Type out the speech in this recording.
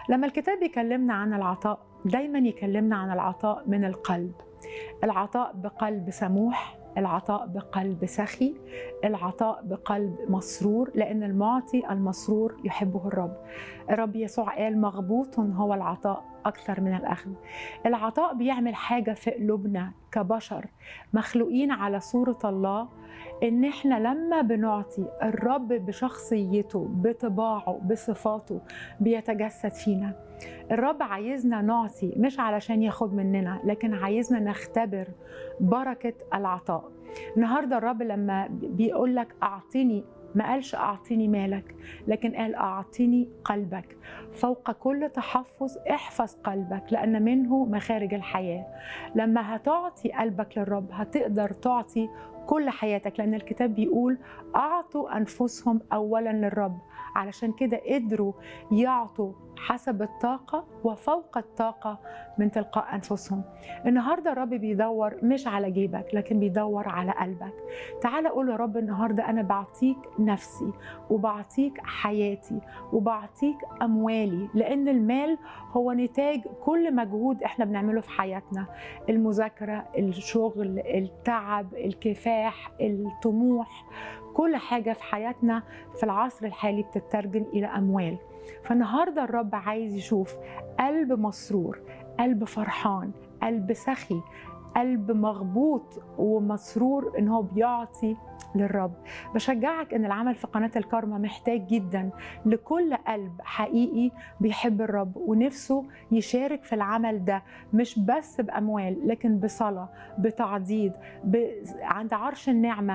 لما الكتاب يكلمنا عن العطاء دايما يكلمنا عن العطاء من القلب العطاء بقلب سموح العطاء بقلب سخي العطاء بقلب مسرور لأن المعطي المسرور يحبه الرب الرب يسوع قال مغبوط هو العطاء أكثر من الأخذ العطاء بيعمل حاجة في قلوبنا كبشر مخلوقين على صورة الله ان احنا لما بنعطي الرب بشخصيته بطباعه بصفاته بيتجسد فينا الرب عايزنا نعطي مش علشان ياخد مننا لكن عايزنا نختبر بركة العطاء النهاردة الرب لما بيقول لك أعطني ما قالش أعطيني مالك لكن قال أعطيني قلبك فوق كل تحفظ احفظ قلبك لأن منه مخارج الحياة لما هتعطي قلبك للرب هتقدر تعطي كل حياتك لأن الكتاب بيقول أعطوا أنفسهم أولا للرب علشان كده قدروا يعطوا حسب الطاقة وفوق الطاقة من تلقاء أنفسهم النهاردة الرب بيدور مش على جيبك لكن بيدور على قلبك تعال قول يا رب النهاردة أنا بعطيك نفسي وبعطيك حياتي وبعطيك أموالي لأن المال هو نتاج كل مجهود إحنا بنعمله في حياتنا المذاكرة الشغل التعب الكفاح الطموح كل حاجة في حياتنا في العصر الحالي بتترجم إلى أموال فالنهارده الرب عايز يشوف قلب مسرور قلب فرحان قلب سخي قلب مغبوط ومسرور ان هو بيعطي للرب بشجعك ان العمل في قناه الكارما محتاج جدا لكل قلب حقيقي بيحب الرب ونفسه يشارك في العمل ده مش بس باموال لكن بصلاه بتعضيد ب... عند عرش النعمه